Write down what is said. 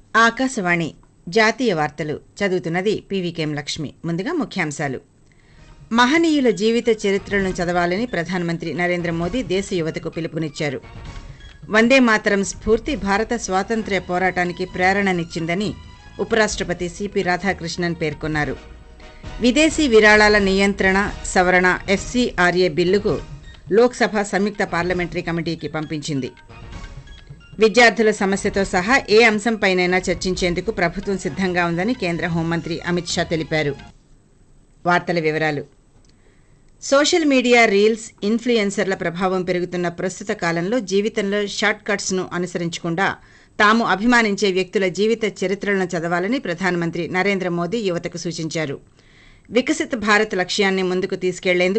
ఆకాశవాణి జాతీయ వార్తలు చదువుతున్నది పీవీకేఎం లక్ష్మి ముందుగా ముఖ్యాంశాలు మహనీయుల జీవిత చరిత్రలను చదవాలని ప్రధానమంత్రి నరేంద్ర మోదీ దేశ యువతకు పిలుపునిచ్చారు వందే మాతరం స్ఫూర్తి భారత స్వాతంత్ర్య పోరాటానికి ప్రేరణనిచ్చిందని ఉపరాష్ట్రపతి సిపి రాధాకృష్ణన్ పేర్కొన్నారు విదేశీ విరాళాల నియంత్రణ సవరణ ఎఫ్సీఆర్ఏ బిల్లుకు లోక్సభ సంయుక్త పార్లమెంటరీ కమిటీకి పంపించింది విద్యార్థుల సమస్యతో సహా ఏ అంశంపైనైనా చర్చించేందుకు ప్రభుత్వం సిద్ధంగా ఉందని కేంద్ర హోంమంత్రి అమిత్ షా తెలిపారు వార్తల వివరాలు సోషల్ మీడియా రీల్స్ ఇన్ఫ్లుయెన్సర్ల ప్రభావం పెరుగుతున్న ప్రస్తుత కాలంలో జీవితంలో షార్ట్ కట్స్ను అనుసరించకుండా తాము అభిమానించే వ్యక్తుల జీవిత చరిత్రలను చదవాలని ప్రధానమంత్రి నరేంద్ర మోదీ యువతకు సూచించారు వికసిత్ భారత్ లక్ష్యాన్ని ముందుకు తీసుకెళ్లేందుకు